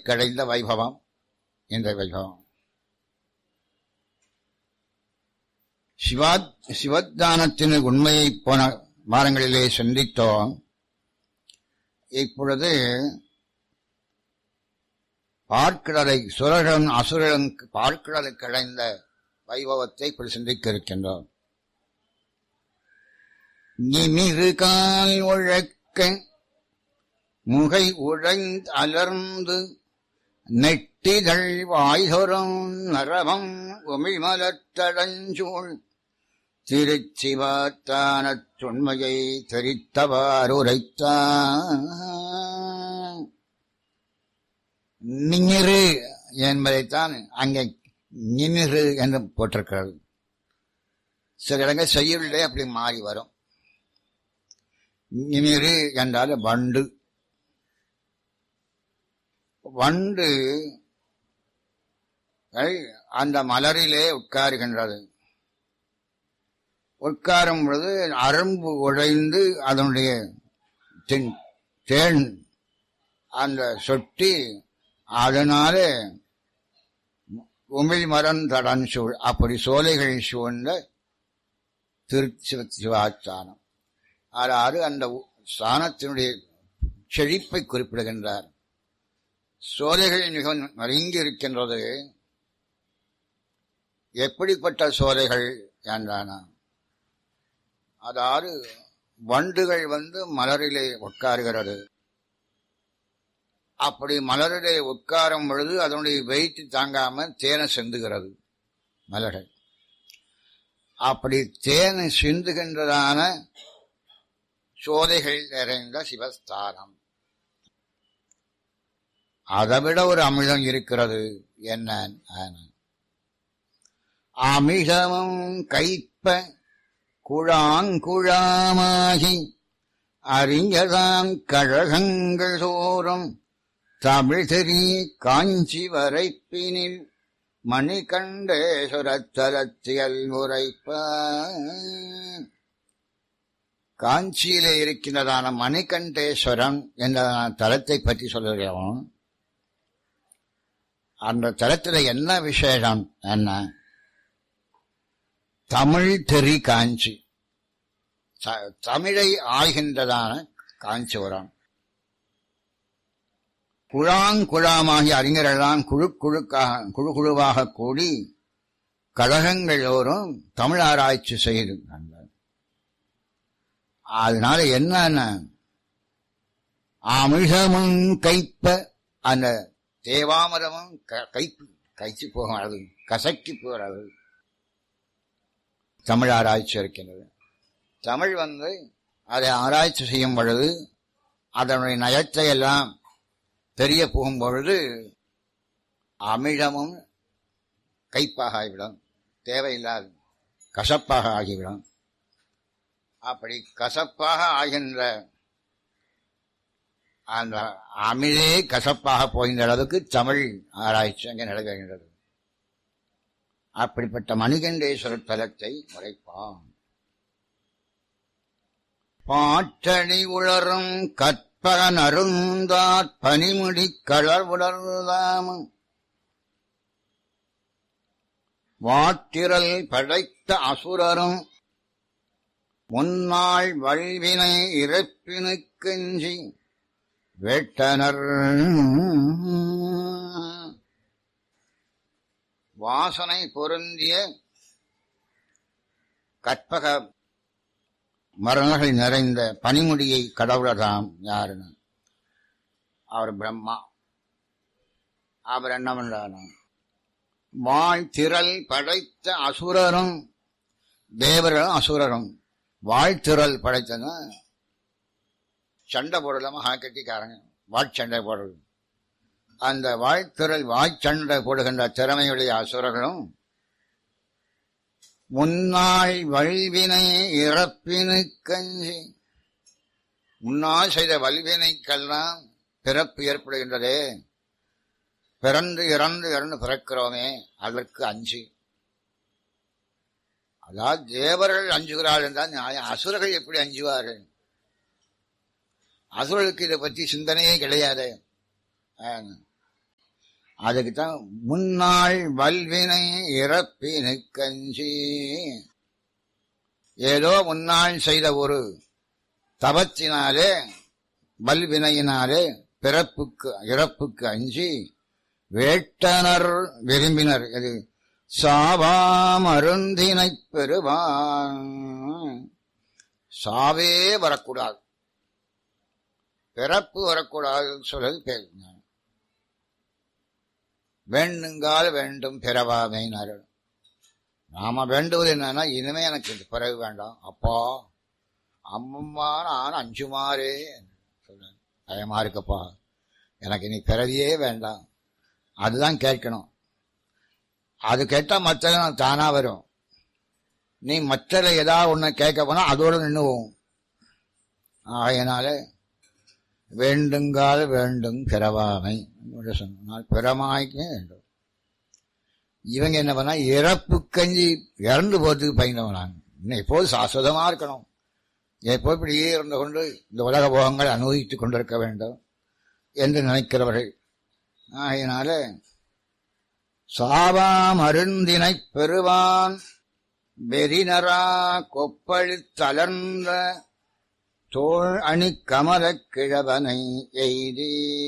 கடைந்த வைபவம் என்ற வைபவம் சிவா சிவத்தானத்தின் உண்மையை போன வாரங்களிலே சிந்தித்தோம் இப்பொழுது பார்க்கிடலை சுரகன் அசுரன் பார்க்கிடலை கடைந்த வைபவத்தை இப்படி சிந்திக்க இருக்கின்றோம் நிமிரு கால் உழக்க முகை உழைந்து அலர்ந்து நெட்டிதழ் வாய்தொரும் நரவம் உமிழ்மலத்தடஞ்சூழ் திருச்சிவாத்தானச் சொன்மையை தெரித்தவாறுரைத்தான் நிமிரு என்பதைத்தான் அங்கே நிமிரு என்று போட்டிருக்கிறது சில இடங்கள் செய்யுள்ளே அப்படி மாறி வரும் நிமிரு என்றால் வண்டு வண்டு அந்த மலரிலே உட்காருகின்றது உட்காரும் பொழுது அரும்பு உடைந்து அதனுடைய தேன் அந்த சொட்டி அதனால உமிழ் மரம் தடன் சூழ் அப்படி சோலைகள் சூழ்ந்த திருச்சி சிவாச்சானம் அதாவது அந்த ஸ்தானத்தினுடைய செழிப்பை குறிப்பிடுகின்றார் சோலைகள் மிக நெருங்கி இருக்கின்றது எப்படிப்பட்ட சோலைகள் என்றானா அதாவது வண்டுகள் வந்து மலரிலே உட்காருகிறது அப்படி மலரிலே உட்காரும் பொழுது அதனுடைய வெயிட் தாங்காம தேனை சிந்துகிறது மலர்கள் அப்படி தேனை சிந்துகின்றதான சோதைகள் நிறைந்த சிவஸ்தானம் அதைவிட ஒரு அமிர்தம் இருக்கிறது என்ன அமிர்தமும் கைப்ப குழாங்குழாமாகி அறிஞதாம் கழகங்கள் தோறும் தமிழ் தெரி காஞ்சி வரைப்பினில் மணிகண்டேஸ்வரத்தலத்தியல் உரைப்ப காஞ்சியிலே இருக்கின்றதான மணிகண்டேஸ்வரம் என்ற தலத்தை பற்றி சொல்லுகிறோம் அந்த தலத்தில் என்ன விசேஷம் என்ன தமிழ் தெரி காஞ்சி தமிழை ஆள்கின்றதான காஞ்சிபுரம் குழாங்குழாமாகி அறிஞரெல்லாம் குழு குழுக்காக குழு குழுவாக கூடி கழகங்களோரும் தமிழ் ஆராய்ச்சி செய்திருக்காங்க அதனால என்ன அமிழ்தமும் கைப்ப அந்த தேவாமரமும் கைப்பு கைச்சு போகும் அளவு கசக்கி போகிற அளவு தமிழ் ஆராய்ச்சி இருக்கின்றது தமிழ் வந்து அதை ஆராய்ச்சி செய்யும் பொழுது அதனுடைய நயத்தை எல்லாம் தெரிய போகும் பொழுது அமிழமும் கைப்பாக ஆகிவிடும் தேவையில்லாது கசப்பாக ஆகிவிடும் அப்படி கசப்பாக ஆகின்ற அந்த அமிழே கசப்பாக போகின்ற அளவுக்கு தமிழ் ஆராய்ச்சி அங்கே நடைபெறுகின்றது அப்படிப்பட்ட மணிகண்டேஸ்வரர் தலத்தை உரைப்பான் பாட்டடி உளரும் கற்பகன் அருந்தாற் பனிமுடி களர் உணர்ந்தாமும் வாட்டிரல் படைத்த அசுரரும் முன்னாள் வல்வினை இறப்பினுக்கெஞ்சி வெட்டனர் வாசனை பொருந்திய கற்பக மரணங்கள் நிறைந்த பனிமுடியை கடவுளதாம் யாருன்னு அவர் பிரம்மா அவர் என்ன பண்றாராம் வாழ்த்திரல் படைத்த அசுரரும் தேவரும் அசுரரும் வாழ்த்திரல் படைத்தனா சண்டை போடலாமா கட்டிக்காரங்க வாட்சண்டை போடுறது அந்த வாழ்த்திரல் வாய்ச்சண்டை போடுகின்ற திறமையுடைய அசுரர்களும் முன்னாள் வல்வினை இறப்பினு கஞ்சி முன்னால் செய்த வல்வினைக்கெல்லாம் பிறப்பு ஏற்படுகின்றதே பிறந்து இறந்து இறந்து பிறக்கிறோமே அதற்கு அஞ்சு அதாவது தேவர்கள் அஞ்சுகிறார்கள் என்றால் நியாயம் அசுரர்கள் எப்படி அஞ்சுவார்கள் அசுரர்களுக்கு இதை பற்றி சிந்தனையே கிடையாது அதுக்குத்தான் முன்னாள் வல்வினை இறப்பினு கஞ்சி ஏதோ முன்னாள் செய்த ஒரு தவத்தினாலே வல்வினையினாலே பிறப்புக்கு இறப்புக்கு அஞ்சி வேட்டனர் விரும்பினர் இது சாவாம் அருந்தினை பெறுவான் சாவே வரக்கூடாது பிறப்பு வரக்கூடாதுன்னு சொல்றது பேசுங்க வேண்டுங்கால் வேண்டும் பிறவாமைனாரு நாம வேண்டுவது என்னன்னா இனிமே எனக்கு இந்த பிறகு வேண்டாம் அப்பா அம்மம்மா நான் அஞ்சுமாறே சொல்றேன் பயமா இருக்கப்பா எனக்கு இனி பிறவியே வேண்டாம் அதுதான் கேட்கணும் அது கேட்டா மற்ற தானா வரும் நீ மற்ற ஏதாவது ஒண்ணு கேட்க போனா அதோட நின்னுவோம் ஆகையினால வேண்டுங்கால் வேண்டும் பிறவாமை என்று சொன்னால் பிறமாய்க்கே வேண்டும் இவங்க என்ன பண்ணா இறப்பு கஞ்சி இறந்து போறதுக்கு பயந்தவனாங்க இன்னும் எப்போது சாஸ்வதமா இருக்கணும் எப்போ இப்படியே இருந்து கொண்டு இந்த உலக போகங்கள் அனுபவித்துக் கொண்டிருக்க வேண்டும் என்று நினைக்கிறவர்கள் ஆகையினால சாவாம் அருந்தினை பெறுவான் வெறினரா கொப்பளி தளர்ந்த தோள் அணி கமலக் கிழவனை எய்தி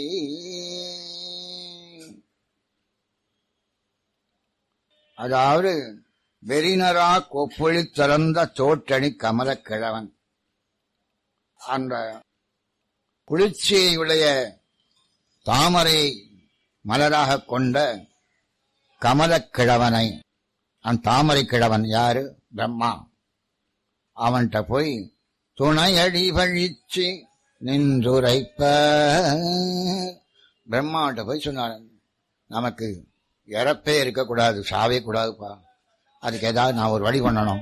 அதாவது வெறினரா கொப்பொழி திறந்த தோற்றணி கமலக் கிழவன் அந்த குளிர்ச்சியுடைய தாமரை மலராக கொண்ட கமலக் கிழவனை அந்த தாமரை கிழவன் யாரு பிரம்மா அவன்கிட்ட போய் துணையடி பழிச்சு நின்றுரைப்ப பிரம்மாவிட்ட போய் சொன்னார் நமக்கு இறப்பே இருக்கக்கூடாது சாவே கூடாதுப்பா அதுக்கு ஏதாவது நான் ஒரு வழி பண்ணணும்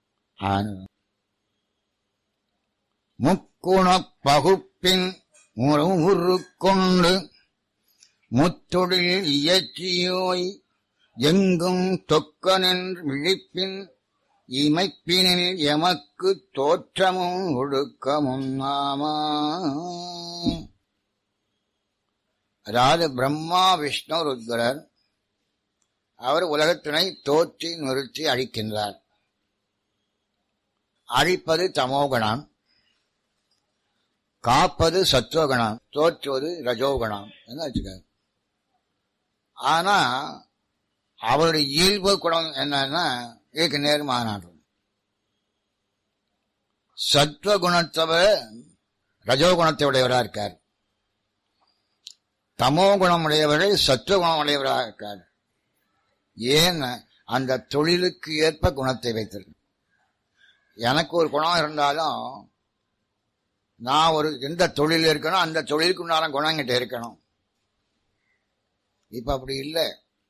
முக்குண பகுப்பின் உரு கொண்டு முத்தொழில் இயற்றியோய் எங்கும் தொக்கனின் விழிப்பின் இமைப்பினில் எமக்கு தோற்றமும் ஒழுக்கமும் ஆமா அதாவது பிரம்மா விஷ்ணு ருத்ரர் அவர் உலகத்தினை தோற்றி நிறுத்தி அழிக்கின்றார் அழிப்பது தமோகணம் காப்பது சத்துவகணம் தோற்றுவது ரஜோகணம் என்ன வச்சுக்க ஆனா அவருடைய இயல்பு குணம் என்னன்னா இதுக்கு நேர்மானாடும் சத்துவ குணத்தவ ரஜோகுணத்தை உடையவராக இருக்கார் தமோ குணம் உடையவர்கள் சத்துவ குணம் உடையவராக இருக்கார் ஏன் அந்த தொழிலுக்கு ஏற்ப குணத்தை வைத்திருக்கு எனக்கு ஒரு குணம் இருந்தாலும் நான் ஒரு எந்த தொழில் இருக்கணும் அந்த தொழிலுக்கு உண்டான குணம் கிட்ட இருக்கணும் இப்ப அப்படி இல்லை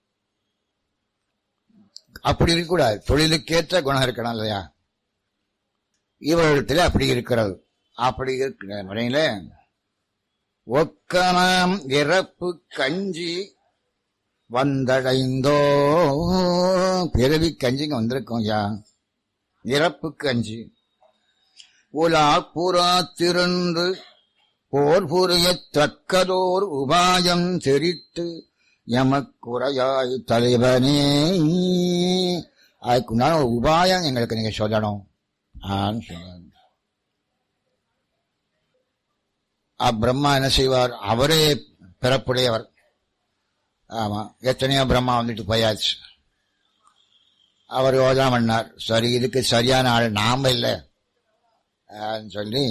அப்படி இருக்கக்கூடாது தொழிலுக்கேற்ற குணம் இருக்கணும் இல்லையா இவரிடத்துல அப்படி இருக்கிறது அப்படி இருக்கிற முறையில ஒக்கனாம் இறப்பு கஞ்சி வந்தடைந்தோ பிறவி கஞ்சிங்க வந்திருக்கோம் யா இறப்பு கஞ்சி உலா புறா திருந்து போர் புரிய தக்கதோர் உபாயம் தெரித்து எமக்குறையாய் தலைவனே அதுக்குண்டான ஒரு உபாயம் எங்களுக்கு நீங்க சொல்லணும் ஆன்னு சொன்னாங்க பிரம்மா என்ன செய்வார் அவரே பிறப்புடையவர் ஆமா எத்தனையோ பிரம்மா வந்துட்டு போயாச்சு அவர் யோஜனை பண்ணார் சரி இதுக்கு சரியான ஆள் நாம இல்லை சொல்லி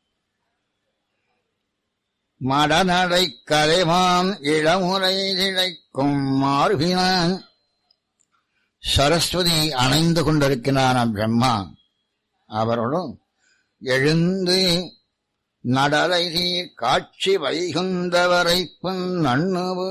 மடநடை கலைமான் இளமுறை இழைக்கும் மார்பினான் சரஸ்வதி அணைந்து கொண்டிருக்கிறான் பிரம்மா அவரோடும் எழுந்து நடலை காட்சி வைகுந்தவரை நண்ணுவு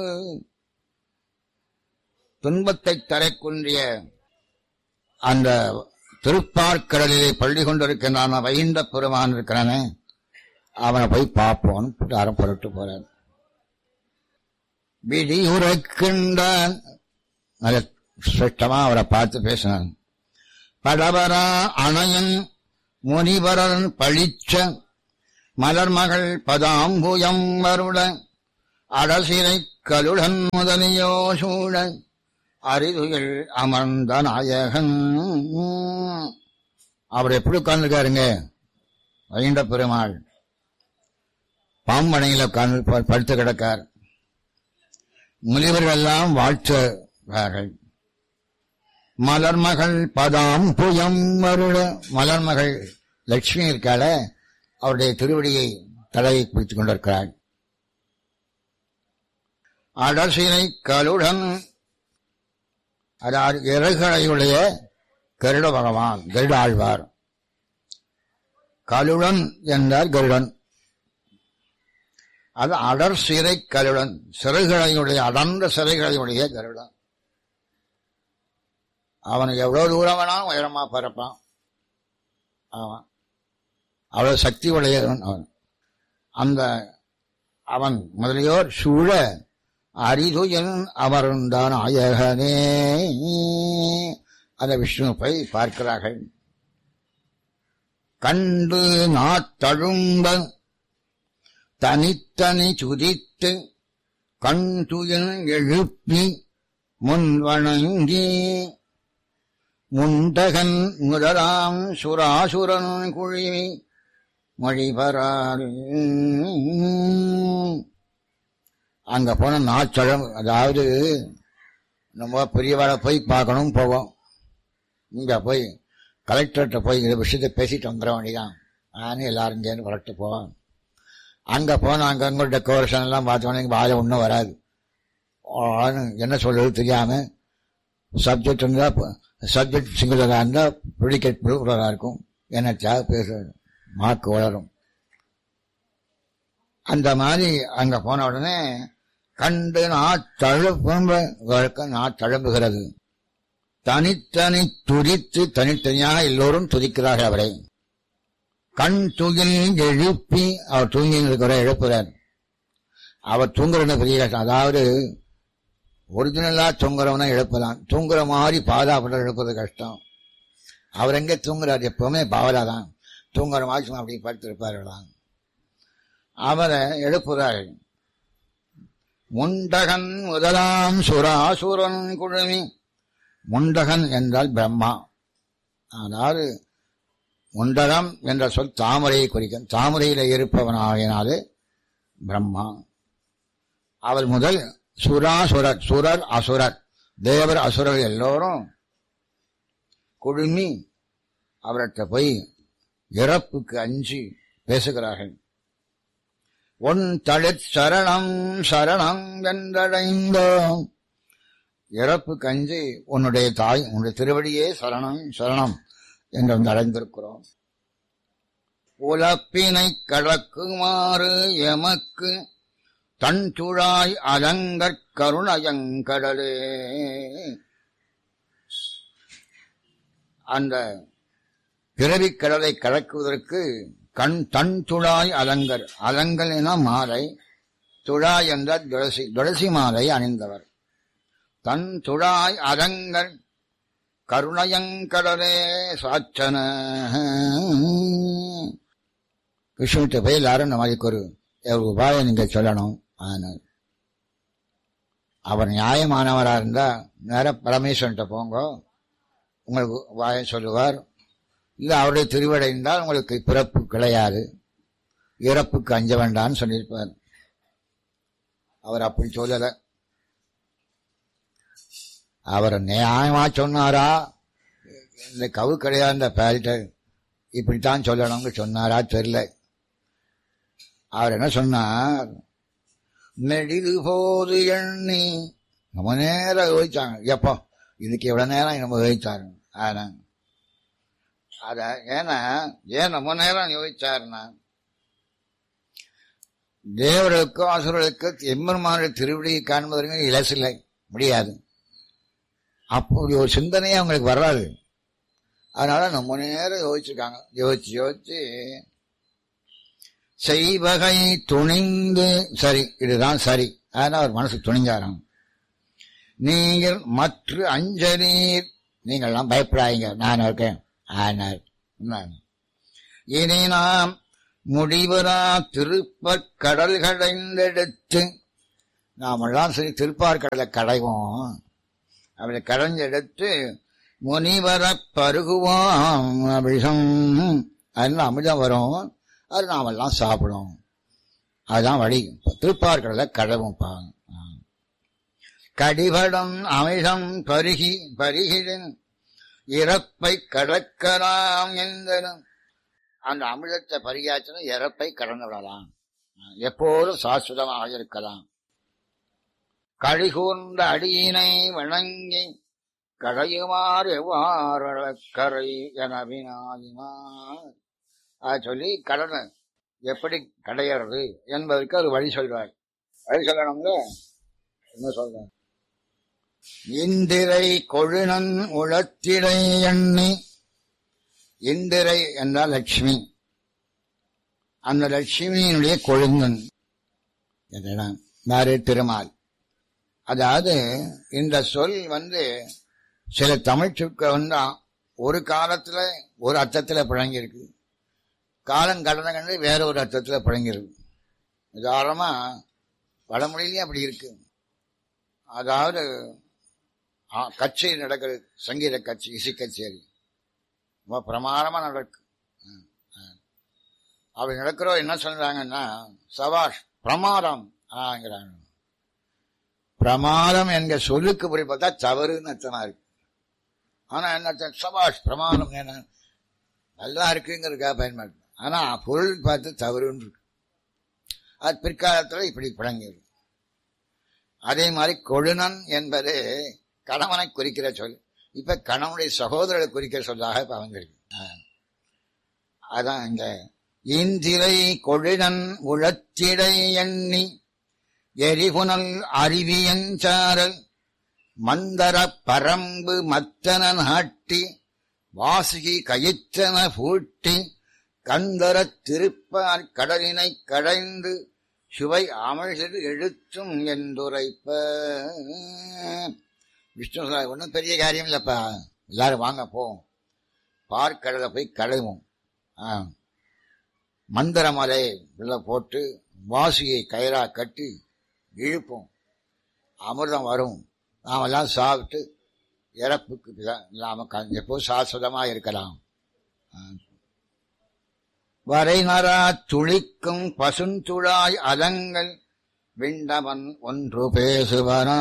துன்பத்தை தரக்குன்றிய அந்த திருப்பார்க்கடலிலே பள்ளி கொண்டிருக்கிறான் வைகுண்ட பெருமான் இருக்கிறானே அவனை போய் பார்ப்போன்னு யாரும் புரட்டு போறான் விடி உரைக்கின்றான் நல்ல சிரஷ்டமா அவரை பார்த்து பேசினான் படவரா அணையன் முனிவரன் பழிச்ச மலர்மகள் பதாம்புயம் வருட அடசினை கலுடன் முதலியோ சூழ அரிதுயில் அமர்ந்த நாயகன் அவர் எப்படி உட்கார்ந்துருக்காருங்க வைண்ட பெருமாள் பாம்பனையில உட்கார்ந்து ப- படுத்து கிடக்கார் முனிவர்கள் எல்லாம் வாழ்த்துகிறார்கள் மலர்மகள் பதாம் புயம் வருட மலர்மகள் லட்சுமி இருக்காள அவருடைய திருவடியை தலையை பிடித்துக் கொண்டிருக்கிறாள் அடசினை கலுடன் அதாவது இறகுகளையுடைய கருட பகவான் கருட ஆழ்வார் கலுடன் என்றார் கருடன் அது அடர் சிறை கலுடன் சிறைகளையுடைய அடர்ந்த சிறைகளையுடைய கருடன் அவனுக்கு எவ்வளவு தூரம் வேணாலும் உயரமா பறப்பான் அவன் அவ்வளவு சக்தி உடையவன் அவன் அந்த அவன் முதலியோர் சூழ அரிதுயன் அமர்ந்தான் நாயகனே அந்த விஷ்ணு போய் பார்க்கிறார்கள் கண்டு நாத்தழும்ப தனித்தனி சுதித்து கண் துயல் எழுப்பி முன் வணங்கி முண்டகன் முதலாம் சுராசுரன் குழிவி மொழிபராறு அங்க போன நாச்சழம் அதாவது நம்ம பெரியவாளை போய் பார்க்கணும் போவோம் இங்க போய் கலெக்டர்கிட்ட போய் இந்த விஷயத்தை பேசிட்டு வந்துட வேண்டியதான் நானும் எல்லாரும் இங்கேருந்து புரட்டு போவோம் அங்க போன அங்க அங்க டெக்கரேஷன் எல்லாம் பார்த்தோன்னே வாழை ஒன்றும் வராது ஆனு என்ன சொல்றது தெரியாம சப்ஜெக்ட் இருந்தா சப்ஜெக்ட் சிங்குலரா இருந்தா ப்ரிடிகேட் ப்ளூரலா இருக்கும் என்னச்சா பேச மார்க் வளரும் அந்த மாதிரி அங்க போன உடனே கண்டு நாத்தழுப்பு நாத்தழும்புகிறது தனித்தனி துதித்து தனித்தனியாக எல்லோரும் துதிக்கிறார்கள் அவரை கண் துயில் எழுப்பி அவர் தூங்கி இருக்கிற எழுப்புறார் அவர் தூங்குறது பெரிய கஷ்டம் அதாவது ஒரிஜினலா தூங்குறவனா எழுப்பலாம் தூங்குற மாதிரி பாதாபுரம் எழுப்புறது கஷ்டம் அவர் எங்க தூங்குறாரு எப்பவுமே பாவலா தான் தூங்குற மாதிரி சும்மா அப்படி படுத்திருப்பார்களாம் அவரை எழுப்புறாரு முண்டகன் முதலாம் சுராசுரன் குழுமி முண்டகன் என்றால் பிரம்மா அதாவது முண்டகம் என்ற சொல் தாமரையை குறிக்கும் தாமரையில இருப்பவனாகினாலே பிரம்மா அவர் முதல் சுராசுரர் சுரர் அசுரர் தேவர் அசுரர் எல்லோரும் குழுமி அவர்கிட்ட போய் இறப்புக்கு அஞ்சி பேசுகிறார்கள் உன் தளிர் சரணம் சரணம் என்றடைந்தோம் இறப்புக்கு அஞ்சி உன்னுடைய தாய் உன்னுடைய திருவடியே சரணம் சரணம் என்று வந்து அடைந்திருக்கிறோம் உலப்பினை கடக்குமாறு எமக்கு தன் துழாய் அலங்கற் கருணயங்கடலே அந்த பிறவிக் கடலை கலக்குவதற்கு கண் தன் துழாய் அலங்கர் அலங்கல் என மாலை துழாய் என்ற துளசி துளசி மாலை அணிந்தவர் தன் துழாய் அலங்கர் கருணயங்கடலே சாச்சன விஷ்ணுகிட்ட போய் எல்லாரும் இந்த மாதிரி ஒரு ஒரு உபாயம் நீங்க சொல்லணும் ஆனால் அவர் நியாயமானவரா இருந்தா நேர பரமேஸ்வரன்ட்ட போங்க உங்களுக்கு உபாயம் சொல்லுவார் இல்ல அவருடைய திருவடைந்தால் உங்களுக்கு பிறப்பு கிடையாது இறப்புக்கு அஞ்ச வேண்டாம்னு சொல்லியிருப்பார் அவர் அப்படி சொல்லல அவர் நியாயமா சொன்னாரா இந்த கவு கிடையாது இந்த பேரிட்ட இப்படித்தான் சொல்லணும்னு சொன்னாரா தெரியல அவர் என்ன சொன்னார் நெடிது போது எண்ணி ரொம்ப நேரம் யோசிச்சாங்க எப்போ இதுக்கு எவ்வளவு நேரம் நம்ம யோசிச்சாரு ஆனா அத ஏன்னா ஏன் ரொம்ப நேரம் யோசிச்சாருன்னா தேவர்களுக்கோ அசுரர்களுக்கோ எம்பெருமான திருவிடியை காண்பதற்கு இலசில்லை முடியாது அப்படி ஒரு சிந்தனையே அவங்களுக்கு வராது அதனால ரொம்ப நேரம் யோசிச்சிருக்காங்க யோசிச்சு யோசிச்சு செய்வகை துணிந்து சரி இதுதான் சரி அதனால அவர் மனசு துணிஞ்சாராம் நீங்கள் மற்ற அஞ்சலீர் நீங்கள்லாம் பயப்படாதீங்க நான் இருக்கேன் ஆனார் நான். இனி நாம் முடிவரா திருப்பற் கடல் கடைந்தெடுத்து நாமெல்லாம் சரி திருப்பார்கடலை கடைவோம் அப்படி கடைஞ்செடுத்து முனிவர பருகுவோம் விஷம் அதில் அமிர்தம் வரும் அது நாமெல்லாம் சாப்பிடும் அதுதான் வழி திருப்பார்கடலை கடவும்ப்பா கடிபடம் அமிழ்தம் பருகி பருகிடன் இறப்பை கடக்கலாம் எந்தனும் அந்த அமிர்தத்தை பரிகாச்சனும் இறப்பை கடந்து விடலாம் எப்போதும் சாஸ்வதமாக இருக்கலாம் கழிகூர்ந்த அடியினை வணங்கி கடையுமாறு எவ்வாறு கரை என வினாவினார் அது சொல்லி கடனை எப்படி கடையிறது என்பதற்கு ஒரு வழி சொல்றார் வழி சொல்லணுங்க என்ன சொல்ற இந்திரை கொழுநன் உளத்திடை எண்ணி இந்திரை என்றால் லட்சுமி அந்த லட்சுமியினுடைய கொழுங்கன் மாறு திருமால் அதாவது இந்த சொல் வந்து சில தமிழ் சொற்கள் வந்து ஒரு காலத்துல ஒரு அர்த்தத்துல பிழங்கியிருக்கு காலம் கடந்த கண்டு வேற ஒரு அர்த்தத்துல பிழங்கியிருக்கு உதாரணமா வடமொழியிலையும் அப்படி இருக்கு அதாவது கச்சேரி நடக்கிறது சங்கீத கட்சி இசை கச்சேரி ரொம்ப பிரமாதமா நடக்கு அப்படி நடக்கிறோம் என்ன சொல்றாங்கன்னா சபாஷ் பிரமாதம் ஆங்கிறாங்க பிரமாதம் என்க சொல்லுக்கு போய் பார்த்தா தவறுன்னு அர்த்தமா இருக்கு ஆனா என்ன சபாஷ் பிரமாதம் என்ன நல்லா இருக்குங்கிறதுக்காக பயன்படுத்து ஆனா பொருள் பார்த்து தவறுன்னு இருக்கு அது பிற்காலத்துல இப்படி பிழங்கிடும் அதே மாதிரி கொழுனன் என்பது கணவனை குறிக்கிற சொல் இப்ப கணவனுடைய சகோதரரை குறிக்கிற சொல்லாக இப்ப வந்திருக்கு அதான் இங்க இந்திரை கொழுனன் உளத்திடை எண்ணி எரிபுனல் அருவியஞ்சாரல் மந்தர பரம்பு மத்தன நாட்டி வாசுகி கயிற்றன பூட்டி கந்தர திருப்பார் கடலினை கடைந்து சுவை அமிழ்து எழுத்தும் என்றுரைப்ப விஷ்ணு சொல்ல ஒன்றும் பெரிய காரியம் இல்லைப்பா எல்லாரும் வாங்க போவோம் பார்க்கடலை போய் கடைவோம் மந்திரமலை உள்ள போட்டு வாசியை கயிறா கட்டி இழுப்போம் அமிர்தம் வரும் நாமெல்லாம் சாப்பிட்டு இறப்புக்கு இல்லாம எப்போ சாஸ்வதமா இருக்கலாம் வரைநரா துளிக்கும் பசுந்துழாய் அலங்கள் விண்டவன் ஒன்று பேசுவனா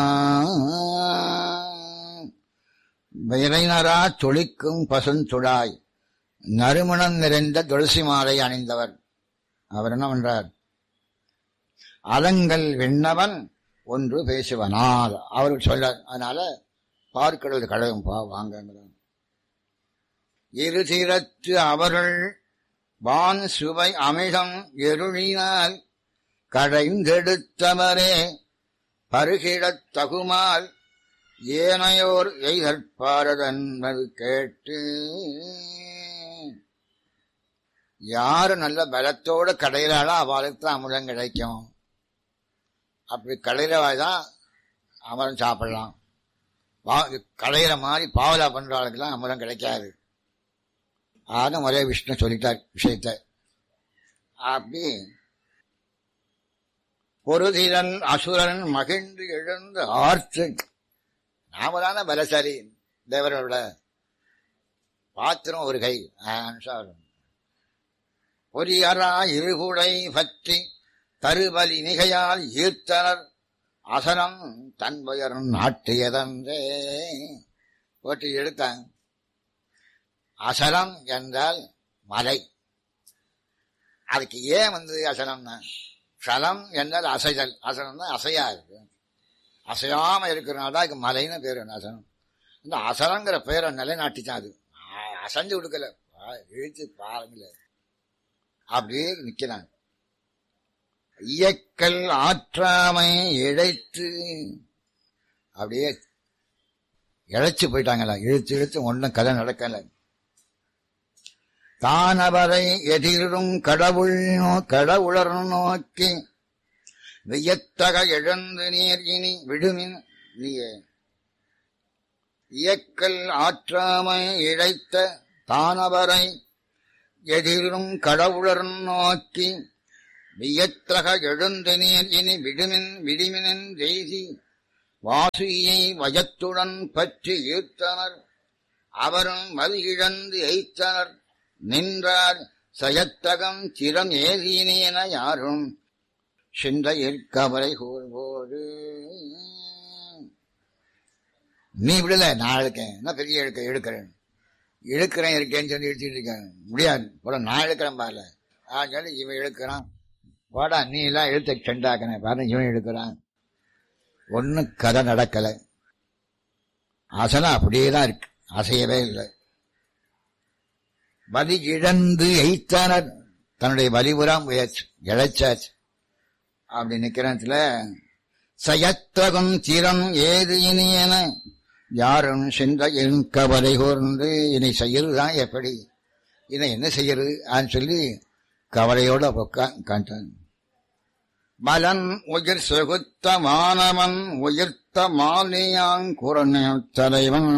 விரைநரா துளிக்கும் பசுந்துழாய் நறுமணம் நிறைந்த துளசி மாலை அணிந்தவர் அவர் என்ன பண்றார் அலங்கள் விண்ணவன் ஒன்று பேசுவனால் அவர் சொல்ல அதனால பார்க்கிறது கடவும் பா வாங்கிறார் இரு தீரத்து அவர்கள் வான் சுவை அமிழம் எருளினால் கடைந்தெடுத்தவரே பருகிடத் தகுமால் ஏனையோர் எய்தற்பாரதன்பது கேட்டு யாரு நல்ல பலத்தோட கடையிறாளோ அவளுக்கு தான் அமிர்தம் கிடைக்கும் அப்படி கடையிறவாய் தான் அமிர்தம் சாப்பிடலாம் கடையிற மாதிரி பாவலா பண்றவளுக்கெல்லாம் அமிர்தம் கிடைக்காது ஆனும் ஒரே விஷ்ணு சொல்லிட்டார் விஷயத்த அப்படி பொருதிரன் அசுரன் மகிழ்ந்து எழுந்து ஆர்த்து நாம தானே பலசாலி தேவரோட பாத்திரம் ஒரு கை பொரியரா இருகுடை பற்றி தருபலி மிகையால் ஈர்த்தனர் அசனம் தன்பயர் நாட்டியதன்றே போட்டு எடுத்தாங்க அசலம் என்றால் மலை அதுக்கு ஏன் வந்தது அசலம்னா சலம் என்றால் அசைதல் அசலம்னா அசையா இருக்கு அசையாம இருக்கிறனால தான் அதுக்கு மலைன்னு பேர் அசலம் இந்த அசலங்கிற பேரை நிலைநாட்டிச்சான் அது அசைஞ்சு கொடுக்கல இழுத்து பாருங்கள அப்படியே நிக்கிறாங்க இயக்கல் ஆற்றாமை இழைத்து அப்படியே இழைச்சு போயிட்டாங்களா இழுத்து இழுத்து ஒன்றும் கதை நடக்கல தானவரை எதிரும் கடவுள் கடவுளர் நோக்கி வியத்தக எழுந்து நீர் இனி விடுமின் நீயே இயக்கல் ஆற்றாமை இழைத்த தானவரை எதிரும் கடவுளர் நோக்கி வியத்தக எழுந்து நீர் இனி விடுமின் விடிமினின் செய்தி வாசுகியை வயத்துடன் பற்றி ஈர்த்தனர் அவரும் மது இழந்து எய்த்தனர் நின்றார் சயத்தகம் சிரம் ஏறினேன யாரும் சிந்தையில் கவலை கூறும்போது நீ விடல நான் இழுக்கேன் என்ன பெரிய இழுக்க இழுக்கிறேன் இழுக்கிறேன் இருக்கேன்னு சொல்லி இழுத்துட்டு இருக்கேன் முடியாது போல நான் இழுக்கிறேன் பாருல ஆ சொல்லி இவன் இழுக்கிறான் போடா நீ எல்லாம் இழுத்த செண்டாக்கின பாரு இவன் இழுக்கிறான் ஒன்னும் கதை நடக்கலை அசனம் அப்படியே தான் இருக்கு அசையவே இல்லை வலி இழந்து எய்த்தானர் தன்னுடைய வலிபுறம் முயற்சி இழைச்சாச்சு அப்படி நிக்கிறத்துல சயத்தகம் சிரம் ஏது இனியன யாரும் சிந்தையின் கவலை கூர்ந்து இனி செய்யறதுதான் எப்படி இதை என்ன செய்யறது ஆன்னு சொல்லி கவலையோட உட்கான் மலன் உயிர் செகுத்த மாணவன் உயிர்த்த மாலியான் குரண தலைவன்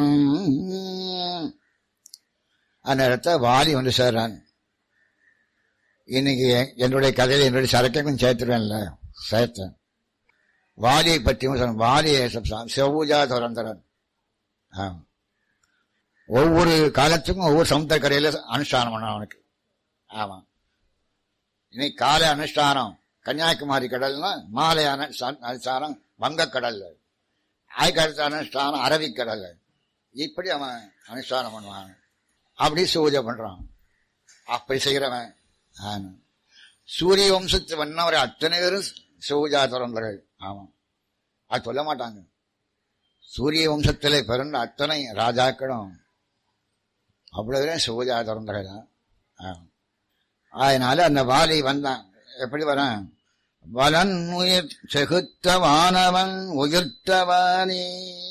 அந்த இடத்த வாலி வந்து சேர்றான் இன்னைக்கு என்னுடைய கதையில என்னுடைய சரக்கையும் சேர்த்துருவேன்ல சேர்த்தேன் வாலியை பற்றியும் சொன்ன வாலியை செவ்வூஜா துறந்தரன் ஆமா ஒவ்வொரு காலத்துக்கும் ஒவ்வொரு சமுத்திரக்கரையில அனுஷ்டானம் பண்ண அவனுக்கு ஆமா இன்னைக்கு காலை அனுஷ்டானம் கன்னியாகுமரி கடல்னா மாலை அனுஷ்டானம் வங்கக்கடல் ஆய்கடத்த அனுஷ்டானம் அரபிக்கடல் இப்படி அவன் அனுஷ்டானம் பண்ணுவான் அப்படி சூஜை பண்றான் அப்படி செய்கிறவன் சூரிய வம்சத்து வண்ணவர் அத்தனை பேரும் சூஜா துறந்தர்கள் ஆமா அது சொல்ல மாட்டாங்க சூரிய வம்சத்திலே பிறந்த அத்தனை ராஜாக்களும் அவ்வளவு சூஜா துறந்தர்கள் தான் அதனால அந்த வாலி வந்தான் எப்படி வரான் வலன் உயிர் செகுத்தவானவன் உயிர்த்தவானே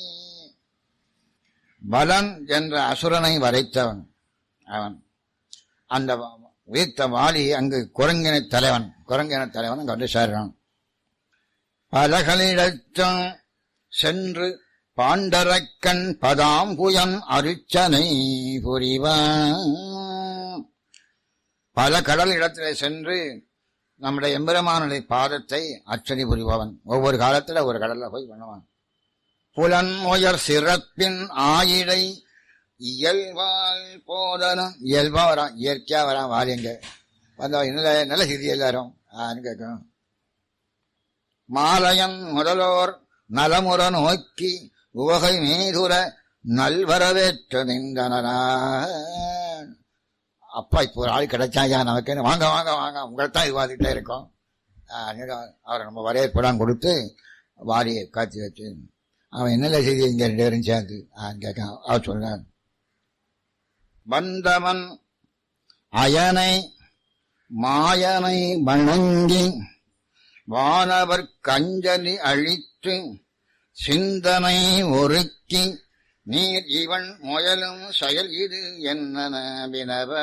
பலன் என்ற அசுரனை வரைத்தவன் அவன் அந்த உயிர்த்த வாலி அங்கு குரங்கின தலைவன் குரங்கின தலைவன் அங்க வந்து சேர்றான் பலகளிடத்தும் சென்று பாண்டரக்கன் பதாம்புயன் அருச்சனை புரிவான் பல கடல் இடத்திலே சென்று நம்முடைய எம்பெருமானுடைய பாதத்தை அர்ச்சனை புரிபவன் ஒவ்வொரு காலத்துல ஒரு கடல்ல போய் பண்ணுவான் புலன் உயர் சிறப்பின் ஆயிடை இயல்பால் போதனும் இயல்பா வரான் இயற்கையா வரான் வாரியங்க வந்தா நல்ல நல்ல செய்தி எல்லாரும் ஆன்னு கேட்கணும் மாலயன் முதலோர் நலமுற நோக்கி உவகை மீதுர நல்வரவேற்று நின்றனரா அப்பா இப்போ ஒரு ஆள் கிடைச்சாயா நமக்கு வாங்க வாங்க வாங்க உங்கள்தான் விவாதிட்டே இருக்கோம் அவரை நம்ம வரவேற்பெல்லாம் கொடுத்து வாரியை காட்சி வச்சு அவன் என்னல செய்தி இங்க ரெண்டு பேரும் சேர்ந்து கேட்க அவர் சொன்னான் வந்தவன் அயனை மாயனை வணங்கி வானவர் கஞ்சலி அழித்து சிந்தனை ஒருக்கி நீர் இவன் முயலும் செயல் இது என்ன வினவ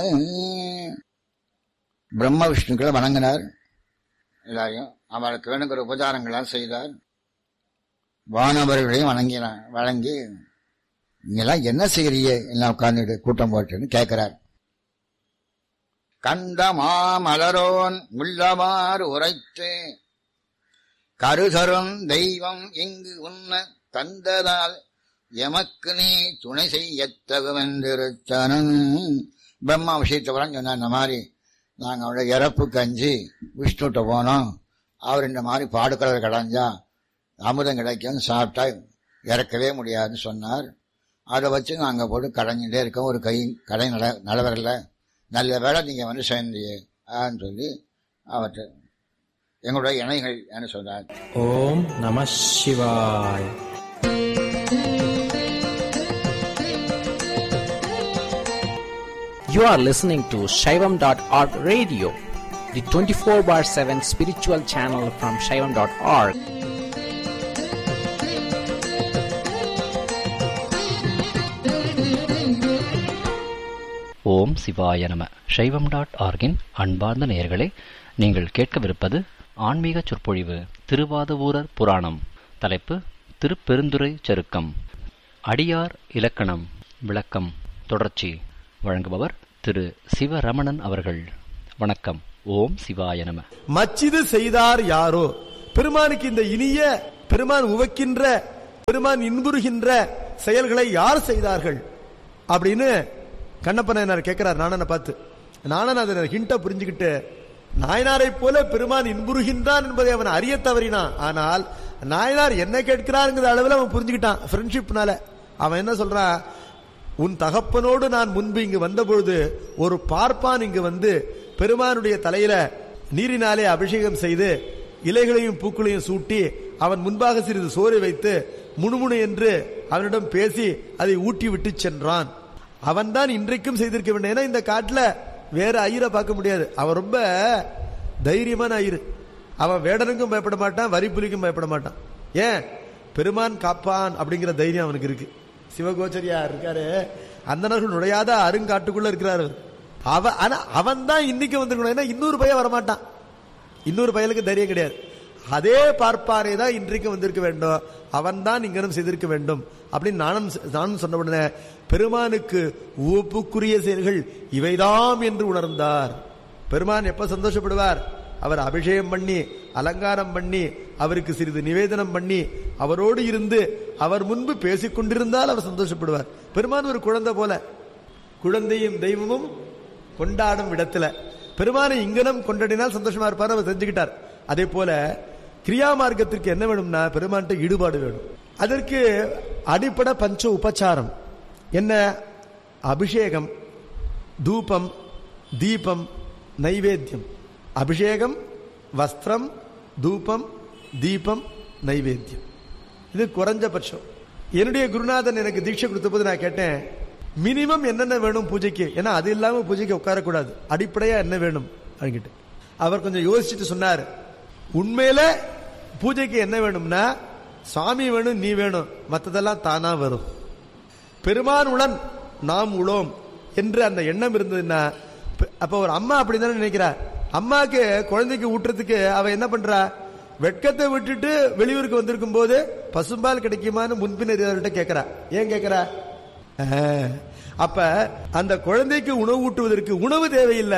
பிரம்ம விஷ்ணுக்களை வணங்கினார் எல்லாரையும் அவருக்கு வேணுங்கிற உபச்சாரங்களால் செய்தார் வானவர்களையும் வணங்கினார் வழங்கி நீங்கெல்லாம் என்ன செய்யறீங்க எல்லாம் உட்கார்ந்துட்டு கூட்டம் போட்டுன்னு கேட்கிறார் கண்ட மாமலரோன் உள்ளவாறு உரைத்து கருதரும் தெய்வம் இங்கு உன்ன தந்ததால் எமக்கு நீ துணை செய்யத்தகுவென்றிருத்தனும் பிரம்மா விஷயத்தை சொன்ன இந்த மாதிரி நாங்கள் அவளோட இறப்பு கஞ்சி விஷ்ணுகிட்ட போனோம் அவர் இந்த மாதிரி பாடுக்கடல் கடைஞ்சா அமுதம் கிடைக்கும் சாப்பிட்டா இறக்கவே முடியாதுன்னு சொன்னார் அதை வச்சு நாங்கள் போட்டு கடைஞ்சிட்டே இருக்கோம் ஒரு கை கடை நட நடவரில்ல நல்ல வேலை நீங்கள் வந்து சேர்ந்தீங்க ஆன்னு சொல்லி அவற்றை எங்களுடைய இணைகள் என்று சொன்னார் ஓம் நம சிவாய் You are listening to Shaivam.org radio, the 24 bar 7 spiritual channel from Shaivam.org. ஓம் சிவாய நம சைவம் டாட் ஆர்கின் அன்பார்ந்த நேயர்களே நீங்கள் கேட்கவிருப்பது ஆன்மீக சொற்பொழிவு திருவாதவூரர் புராணம் தலைப்பு திருப்பெருந்துறை சருக்கம் அடியார் இலக்கணம் விளக்கம் தொடர்ச்சி வழங்குபவர் திரு சிவரமணன் அவர்கள் வணக்கம் ஓம் சிவாய நம மச்சிது செய்தார் யாரோ பெருமானுக்கு இந்த இனிய பெருமான் உவக்கின்ற பெருமான் இன்புறுகின்ற செயல்களை யார் செய்தார்கள் அப்படின்னு கண்ணப்பனார் கேட்கிறார் நானனை பார்த்து நானன் அதன் ஹிண்ட புரிஞ்சுக்கிட்டு நாயனாரை போல பெருமான் இன்புறுகின்றான் என்பதை அவன் அறிய தவறினான் ஆனால் நாயனார் என்ன கேட்கிறாருங்கிற அளவில் அவன் புரிஞ்சுக்கிட்டான் ஃப்ரெண்ட்ஷிப்னால அவன் என்ன சொல்றான் உன் தகப்பனோடு நான் முன்பு இங்கு வந்தபொழுது ஒரு பார்ப்பான் இங்கு வந்து பெருமானுடைய தலையில நீரினாலே அபிஷேகம் செய்து இலைகளையும் பூக்களையும் சூட்டி அவன் முன்பாக சிறிது சோறு வைத்து முணுமுணு என்று அவனிடம் பேசி அதை ஊட்டி விட்டு சென்றான் அவன்தான் இன்றைக்கும் செய்திருக்க வேண்டும் ஏன்னா இந்த காட்டுல வேற ஐயரை பார்க்க முடியாது அவன் ரொம்ப தைரியமான ஐயர் அவன் வேடனுக்கும் பயப்பட மாட்டான் வரி புலிக்கும் பயப்பட மாட்டான் ஏன் பெருமான் காப்பான் அப்படிங்கிற தைரியம் அவனுக்கு இருக்கு சிவகோச்சரியா இருக்காரு அந்தனர்கள் நுழையாத அருங்காட்டுக்குள்ள இருக்கிறாரு அவ ஆனா அவன் தான் இன்னைக்கு வந்திருக்கணும் ஏன்னா இன்னொரு பையன் வரமாட்டான் இன்னொரு பயலுக்கு தைரியம் கிடையாது அதே பார்ப்பாரே தான் இன்றைக்கு வந்திருக்க வேண்டும் அவன் தான் இங்கனும் செய்திருக்க வேண்டும் அப்படின்னு நானும் நானும் சொன்ன உடனே பெருமானுக்கு உவப்புக்குரிய செயல்கள் இவைதாம் என்று உணர்ந்தார் பெருமான் எப்ப சந்தோஷப்படுவார் அவர் அபிஷேகம் பண்ணி அலங்காரம் பண்ணி அவருக்கு சிறிது நிவேதனம் பண்ணி அவரோடு இருந்து அவர் முன்பு பேசிக் கொண்டிருந்தால் அவர் சந்தோஷப்படுவார் பெருமான் ஒரு குழந்தை போல குழந்தையும் தெய்வமும் கொண்டாடும் இடத்துல பெருமானை இங்கனம் கொண்டாடினால் சந்தோஷமா இருப்பார் அவர் தெரிஞ்சுக்கிட்டார் அதே போல கிரியா மார்க்கத்திற்கு என்ன வேணும்னா பெருமான்கிட்ட ஈடுபாடு வேணும் அதற்கு அடிப்படை பஞ்ச உபச்சாரம் என்ன அபிஷேகம் தூபம் தீபம் நைவேத்தியம் அபிஷேகம் வஸ்திரம் தூபம் தீபம் நைவேத்தியம் இது குறைஞ்சபட்சம் என்னுடைய குருநாதன் எனக்கு தீட்சை கொடுத்த போது நான் கேட்டேன் மினிமம் என்னென்ன வேணும் பூஜைக்கு ஏன்னா அது இல்லாம பூஜைக்கு உட்காரக்கூடாது அடிப்படையா என்ன வேணும் அப்படின்ட்டு அவர் கொஞ்சம் யோசிச்சுட்டு சொன்னார் உண்மையில பூஜைக்கு என்ன வேணும்னா சாமி வேணும் நீ வேணும் மற்றதெல்லாம் தானா வரும் பெருமான் உளன் நாம் உளோம் என்று அந்த எண்ணம் இருந்ததுன்னா ப- அப்ப ஒரு அம்மா அப்படிதானே நினைக்கிறா அம்மாக்கு குழந்தைக்கு ஊட்டுறதுக்கு அவ என்ன பண்றா வெட்கத்தை விட்டுட்டு வெளியூருக்கு வந்திருக்கும் போது பசும்பால் கிடைக்குமான்னு முன்பின் கேட்கிறா ஏன் கேட்கிறா ஆஹ். அப்ப அந்த குழந்தைக்கு உணவு ஊட்டுவதற்கு உணவு தேவையில்லை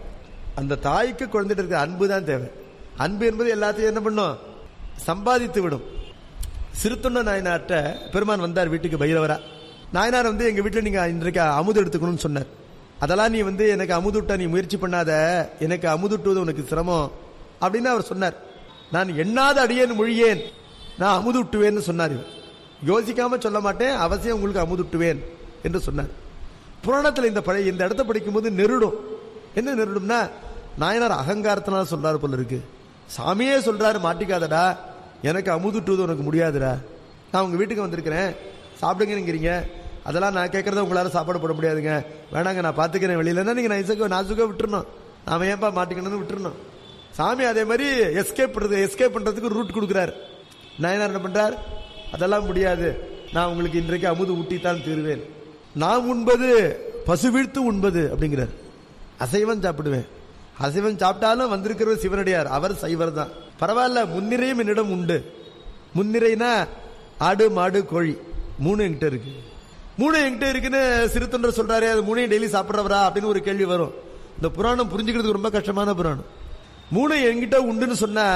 அந்த தாய்க்கு குழந்தைட்டு இருக்க அன்பு தான் தேவை அன்பு என்பது எல்லாத்தையும் என்ன பண்ணும் சம்பாதித்து விடும் சிறுத்தொண்ட நாயனார்ட்ட பெருமான் வந்தார் வீட்டுக்கு பைரவரா நாயனார் வந்து எங்க வீட்டுல நீங்க இன்றைக்கு அமுது எடுத்துக்கணும்னு சொன்னார் அதெல்லாம் நீ வந்து எனக்கு அமுதுட்டா நீ முயற்சி பண்ணாத எனக்கு அமுதுட்டுவது உனக்கு சிரமம் அப்படின்னு அவர் சொன்னார் நான் எண்ணாத அடியேன் மொழியேன் நான் அமுதுட்டுவேன்னு சொன்னார் இவர். யோசிக்காம சொல்ல மாட்டேன் அவசியம் உங்களுக்கு அமுதுட்டுவேன் என்று சொன்னார் புராணத்துல இந்த பழைய இந்த இடத்த படிக்கும்போது நெருடும் என்ன நெருடும்னா நாயனார் அகங்காரத்தினால சொல்றாரு போல இருக்கு சாமியே சொல்றாரு மாட்டிக்காதடா எனக்கு அமுதுட்டுவது உனக்கு முடியாதுடா நான் உங்க வீட்டுக்கு வந்திருக்கிறேன் சாப்பிடுங்கிறீங்க அதெல்லாம் நான் கேட்கறத உங்களால சாப்பாடு போட முடியாதுங்க வேணாங்க நான் பாத்துக்கிறேன் வெளியிலன்னா நீங்க நான் இசக்க நாசுக்கா விட்டுறணும் நாம ஏன்பா மாட்டிக்கணும்னு விட்டுறணும் சாமி அதே மாதிரி எஸ்கேப் பண்றது எஸ்கேப் பண்றதுக்கு ரூட் கொடுக்குறாரு நாயனார் என்ன பண்றார் அதெல்லாம் முடியாது நான் உங்களுக்கு இன்றைக்கு அமுது ஊட்டித்தான் தீருவேன் நான் உண்பது பசு வீழ்த்து உண்பது அப்படிங்கிறார் அசைவம் சாப்பிடுவேன் அசைவம் சாப்பிட்டாலும் வந்திருக்கிறவர் சிவனடியார் அவர் சைவர் தான் பரவாயில்ல முன்னிறையும் என்னிடம் உண்டு முன்னிறைனா ஆடு மாடு கோழி மூணு என்கிட்ட இருக்கு மூணு என்கிட்ட இருக்குன்னு சிறு தொண்டர் சொல்றாரு அது மூணையும் டெய்லி சாப்பிட்றவரா அப்படின்னு ஒரு கேள்வி வரும் இந்த புராணம் புரிஞ்சுக்கிறதுக்கு ரொம்ப கஷ்டமான புராணம் மூணு என்கிட்ட உண்டுன்னு சொன்னா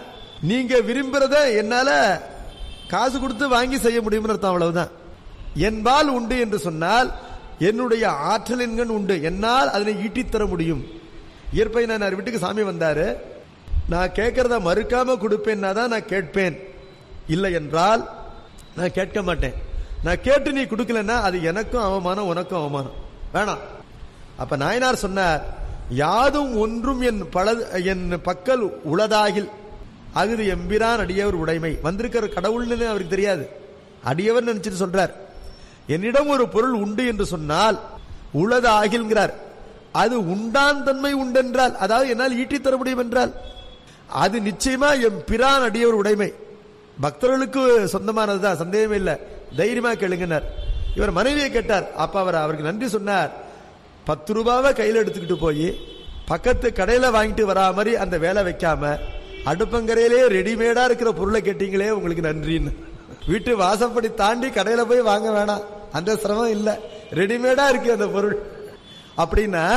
நீங்க விரும்புறத என்னால காசு கொடுத்து வாங்கி செய்ய முடியும்னு அர்த்தம் அவ்வளவுதான் என்பால் உண்டு என்று சொன்னால் என்னுடைய ஆற்றல் என்கண் உண்டு என்னால் அதனை ஈட்டித் தர முடியும் இயற்பை நான் வீட்டுக்கு சாமி வந்தாரு நான் கேட்கறத மறுக்காம கொடுப்பேன்னா தான் நான் கேட்பேன் இல்லை என்றால் நான் கேட்க மாட்டேன் நான் கேட்டு நீ கொடுக்கலன்னா அது எனக்கும் அவமானம் உனக்கும் அவமானம் வேணாம் அப்ப நாயனார் சொன்னார் யாதும் ஒன்றும் என் பல என் பக்கல் உளதாகில் அகுது எம்பிரான் அடியவர் உடைமை வந்திருக்கிற கடவுள்னு அவருக்கு தெரியாது அடியவர் நினைச்சிட்டு சொல்றார் என்னிடம் ஒரு பொருள் உண்டு என்று சொன்னால் உளது ஆகில்கிறார் அது உண்டான் தன்மை உண்டென்றால் அதாவது என்னால் ஈட்டித் தர முடியும் என்றால் அது நிச்சயமா என் பிரான் அடியவர் உடைமை பக்தர்களுக்கு சொந்தமானதுதான் சந்தேகமே இல்ல தைரியமா கேளுங்கன்னார் இவர் மனைவியை கேட்டார் அப்ப அவர் அவருக்கு நன்றி சொன்னார் பத்து ரூபாவை கையில எடுத்துக்கிட்டு போய் பக்கத்து கடையில வாங்கிட்டு வரா மாதிரி அந்த வேலை வைக்காம அடுப்பங்கரையிலே ரெடிமேடா இருக்கிற பொருளை கேட்டீங்களே உங்களுக்கு நன்றின்னு வீட்டு வாசப்படி தாண்டி கடையில போய் வாங்க வேணாம் அந்த சிரமம் இல்ல ரெடிமேடா இருக்கு அந்த பொருள் அப்படின்னா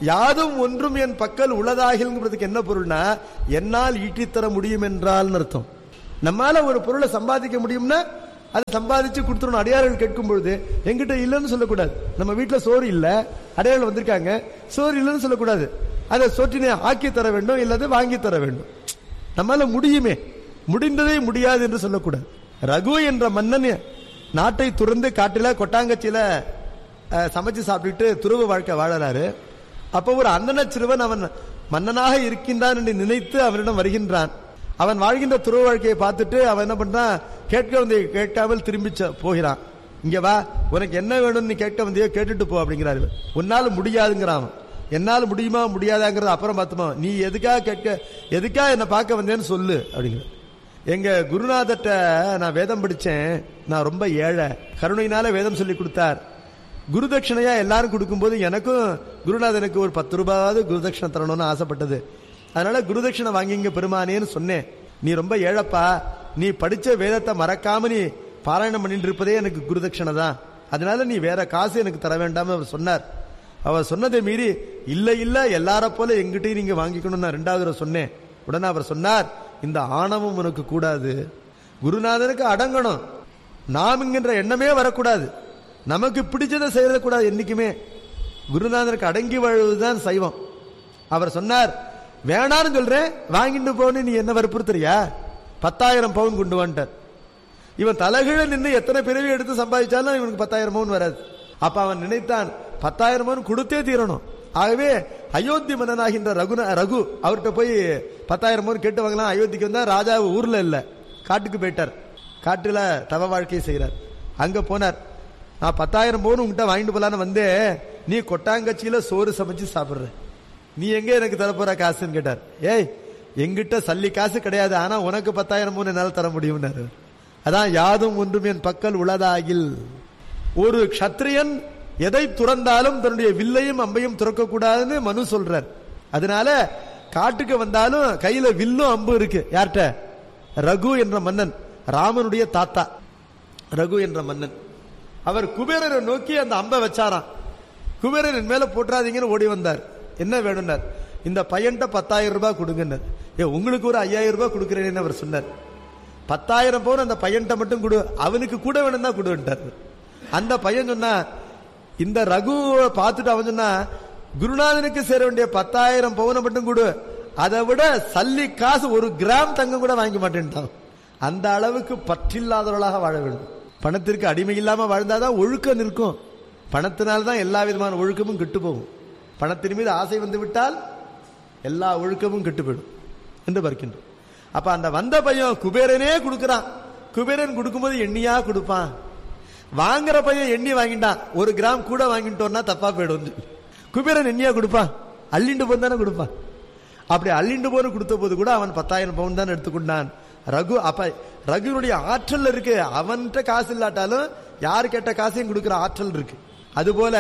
யாதும் ஒன்றும் என் பக்கல் உளதாகில்ங்கிறதுக்கு என்ன பொருள்னா என்னால் ஈட்டித்தர முடியும் என்றால் அர்த்தம் நம்மால ஒரு பொருளை சம்பாதிக்க முடியும்னா அதை சம்பாதிச்சு கொடுத்துடணும் அடியார்கள் கேட்கும் பொழுது எங்கிட்ட இல்லைன்னு சொல்லக்கூடாது நம்ம வீட்டுல சோறு இல்ல அடியார்கள் வந்திருக்காங்க சோறு இல்லைன்னு சொல்லக்கூடாது அதை சொற்றினை ஆக்கி தர வேண்டும் இல்லது வாங்கி தர வேண்டும் நம்மால முடியுமே முடிந்ததே முடியாது என்று சொல்லக்கூடாது ரகு என்ற மன்னன் நாட்டை துறந்து காட்டில கொட்டாங்கச்சியில அஹ், சமைச்சு சாப்பிட்டுட்டு துருவ வாழ்க்கை வாழறாரு அப்போ ஒரு அந்தன சிறுவன் அவன் மன்னனாக இருக்கின்றான் என்று நினைத்து அவனிடம் வருகின்றான் அவன் வாழ்கின்ற துருவ வாழ்க்கையை பார்த்துட்டு அவன் என்ன பண்றான் கேட்க வந்தைய கேட்காமல் திரும்பி ச- போகிறான் இங்க வா உனக்கு என்ன வேணும்னு நீ கேட்க வந்தியோ கேட்டுட்டு போ அப்படிங்கிறாரு இவர். உன்னால முடியாதுங்கிறான் அவன். என்னால முடியுமா முடியாதாங்கிறத அப்புறம் பார்த்துமா நீ எதுக்காக கேட்க எதுக்காக என்ன பார்க்க வந்தேன்னு சொல்லு அப்படிங்கிற எங்க குருநாதர்ட்ட நான் வேதம் படிச்சேன் நான் ரொம்ப ஏழை கருணையினால வேதம் சொல்லி கொடுத்தார் குருதட்சணையா எல்லாரும் கொடுக்கும்போது எனக்கும் குருநாதனுக்கு ஒரு பத்து ரூபாவது குருதட்சணை தரணும்னு ஆசைப்பட்டது அதனால குருதட்சணை வாங்கிங்க பெருமானேன்னு சொன்னேன் நீ ரொம்ப ஏழப்பா நீ படிச்ச வேதத்தை மறக்காம நீ பாராயணம் பண்ணிட்டு இருப்பதே எனக்கு குருதட்சணை தான் அதனால நீ வேற காசு எனக்கு தர வேண்டாம்னு அவர் சொன்னார் அவர் சொன்னதை மீறி இல்ல இல்ல எல்லார போல எங்கிட்டையும் நீங்க வாங்கிக்கணும் நான் ரெண்டாவது தடவை சொன்னேன் உடனே அவர் சொன்னார் இந்த ஆணவம் உனக்கு கூடாது குருநாதனுக்கு அடங்கணும் நாம் என்கின்ற எண்ணமே வரக்கூடாது நமக்கு பிடிச்சதை செய்யறது கூடாது என்னைக்குமே குருநாதனுக்கு அடங்கி வாழ்வதுதான் சைவம் அவர் சொன்னார் வேணான்னு சொல்றேன் வாங்கிட்டு போன்னு நீ என்ன வற்புறுத்துறியா பத்தாயிரம் பவுன் கொண்டு வந்துட்டார் இவன் தலைகீழ நின்று எத்தனை பிறவி எடுத்து சம்பாதிச்சாலும் இவனுக்கு பத்தாயிரம் பவுன் வராது அப்ப அவன் நினைத்தான் பத்தாயிரம் பவுன் கொடுத்தே தீரணும் ஆகவே அயோத்தி மன்னனாகின்ற ரகுன ரகு அவர்கிட்ட போய் பத்தாயிரம் பவுன் கேட்டு வாங்கலாம் அயோத்திக்கு வந்தா ராஜா ஊர்ல இல்ல காட்டுக்கு போயிட்டார் காட்டுல தவ வாழ்க்கை செய்யறார் அங்க போனார் நான் பத்தாயிரம் பவுன் உங்ககிட்ட வாங்கிட்டு போலான்னு வந்தேன் நீ கொட்டாங்கச்சியில சோறு சமைச்சு சாப்பிடுற நீ எங்க எனக்கு தரப்போற காசுன்னு கேட்டார் ஏய் எங்கிட்ட சல்லி காசு கிடையாது ஆனா உனக்கு பத்தாயிரம் மூணு என்னால தர முடியும்னாரு அதான் யாதும் ஒன்றும் என் பக்கல் உளதாகில் ஒரு க்ஷத்ரியன் எதை துறந்தாலும் தன்னுடைய வில்லையும் அம்பையும் துறக்க கூடாதுன்னு மனு சொல்றார் அதனால காட்டுக்கு வந்தாலும் கையில வில்லும் அம்பும் இருக்கு யார்கிட்ட ரகு என்ற மன்னன் ராமனுடைய தாத்தா ரகு என்ற மன்னன் அவர் குபேரரை நோக்கி அந்த அம்பை வச்சாராம் குபேரர் என் மேல போட்டுறாதீங்கன்னு ஓடி வந்தார் என்ன வேணும்னார் இந்த பையன்ட்ட பத்தாயிரம் ரூபாய் கொடுங்கன்னார் ஏ உங்களுக்கு ஒரு ஐயாயிரம் ரூபாய் கொடுக்குறேன்னு அவர் சொன்னார் பத்தாயிரம் பவுன் அந்த பையன்ட்ட மட்டும் கொடு அவனுக்கு கூட வேணும் தான் கொடுன்ட்டார் அந்த பையன் சொன்னா இந்த ரகுவை பார்த்துட்டு அவன் சொன்னா குருநாதனுக்கு சேர வேண்டிய பத்தாயிரம் பவுனை மட்டும் கொடு அதை விட சல்லி காசு ஒரு கிராம் தங்கம் கூட வாங்கி மாட்டேன்ட்டான் அந்த அளவுக்கு பற்றில்லாதவர்களாக வாழ வேண்டும் பணத்திற்கு அடிமை இல்லாம வாழ்ந்தாதான் ஒழுக்கம் நிற்கும் பணத்தினால்தான் எல்லா விதமான ஒழுக்கமும் கெட்டு போகும் பணத்தின் மீது ஆசை வந்து விட்டால் எல்லா ஒழுக்கமும் கெட்டு போயிடும் என்று பார்க்கின்றோம் அப்ப அந்த வந்த பையன் குபேரனே கொடுக்கறான் குபேரன் கொடுக்கும்போது எண்ணியா கொடுப்பான் வாங்குற பையன் எண்ணி வாங்கிட்டான் ஒரு கிராம் கூட வாங்கிட்டோம்னா தப்பா போயிடும் குபேரன் எண்ணியா கொடுப்பான் அள்ளிண்டு போன் தானே கொடுப்பான் அப்படி அள்ளிண்டு போன்னு கொடுத்த போது கூட அவன் பத்தாயிரம் பவுன் தான் எடுத்துக்கொண்டான் ரகு அப்ப ரகுனுடைய ஆற்றல் இருக்கு அவன்கிட்ட காசு இல்லாட்டாலும் யார் கேட்ட காசையும் கொடுக்கிற ஆற்றல் இருக்கு அதுபோல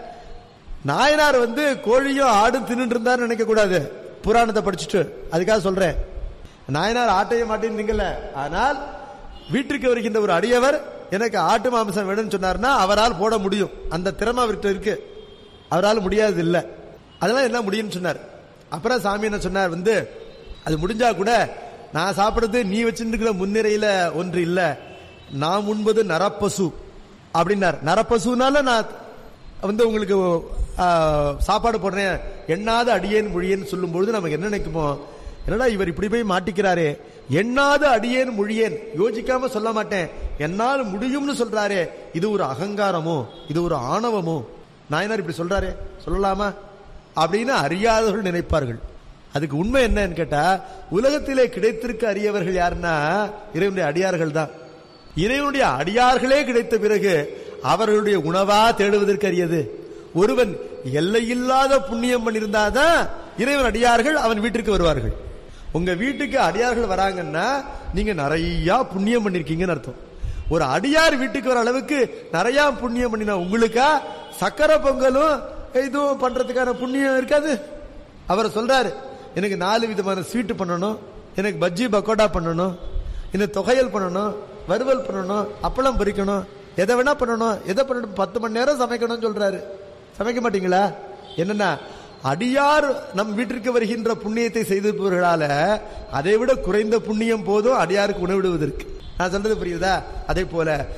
நாயனார் வந்து கோழியும் ஆடும் தின்னுட்டு இருந்தாரு நினைக்க கூடாது புராணத்தை படிச்சுட்டு அதுக்காக சொல்றேன் நாயனார் ஆட்டையும் மாட்டேன்னு திங்கல ஆனால் வீட்டிற்கு வருகின்ற ஒரு அடியவர் எனக்கு ஆட்டு மாംസം வேணும்னு சொன்னார்னா அவரால் போட முடியும் அந்த திறமை அவர்கிட்ட இருக்கு அவரால் முடியாது இல்ல அதெல்லாம் என்ன முடியும்னு சொன்னார் அப்புறம் சாமி என்ன சொன்னார் வந்து அது முடிஞ்சா கூட நான் சாப்பிடுறது நீ வச்சிருக்கிற முன்னிறையில ஒன்று இல்ல நான் உண்பது நரப்பசு அப்படின்னார் நரப்பசுனால நான் வந்து உங்களுக்கு ஆ, சாப்பாடு போடுறேன் எண்ணாத அடியேன் மொழியேன்னு சொல்லும் பொழுது நமக்கு என்ன நினைக்குமோ என்னடா இவர் இப்படி போய் மாட்டிக்கிறாரே எண்ணாத அடியேன் மொழியேன் யோசிக்காம சொல்ல மாட்டேன் என்னால் முடியும்னு சொல்றாரே இது ஒரு அகங்காரமோ இது ஒரு ஆணவமோ நாயனார் இப்படி சொல்றாரே சொல்லலாமா அப்படின்னு அறியாதவர்கள் நினைப்பார்கள் அதுக்கு உண்மை என்னன்னு கேட்டா உலகத்திலே கிடைத்திருக்க அறியவர்கள் யாருன்னா இறைவனுடைய அடியார்கள் தான் இறைவனுடைய அடியார்களே கிடைத்த பிறகு அவர்களுடைய உணவா தேடுவதற்கு அரியது ஒருவன் எல்லையில்லாத புண்ணியம் பண்ணியிருந்தாதான் இறைவன் அடியார்கள் அவன் வீட்டிற்கு வருவார்கள் உங்க வீட்டுக்கு அடியார்கள் வராங்கன்னா நீங்க நிறைய புண்ணியம் பண்ணிருக்கீங்கன்னு அர்த்தம் ஒரு அடியார் வீட்டுக்கு வர அளவுக்கு நிறைய புண்ணியம் பண்ணினா உங்களுக்கா சக்கரை பொங்கலும் இதுவும் பண்றதுக்கான புண்ணியம் இருக்காது அவர் சொல்றாரு எனக்கு நாலு விதமான ஸ்வீட் பண்ணணும் எனக்கு பஜ்ஜி பக்கோடா பண்ணணும் இந்த தொகையல் பண்ணணும் வறுவல் பண்ணணும் அப்பளம் பொரிக்கணும் எதை வேணா பண்ணணும் எதை பண்ணணும் பத்து மணி நேரம் சமைக்கணும்னு சொல்றாரு சமைக்க மாட்டீங்களா என்னன்னா அடியார் நம் வீட்டிற்கு வருகின்ற புண்ணியத்தை செய்திருப்பவர்களால அதை விட குறைந்த புண்ணியம் போதும் அடியாருக்கு உணவிடுவதற்கு நான் சொல்றது புரியுதா அதே போல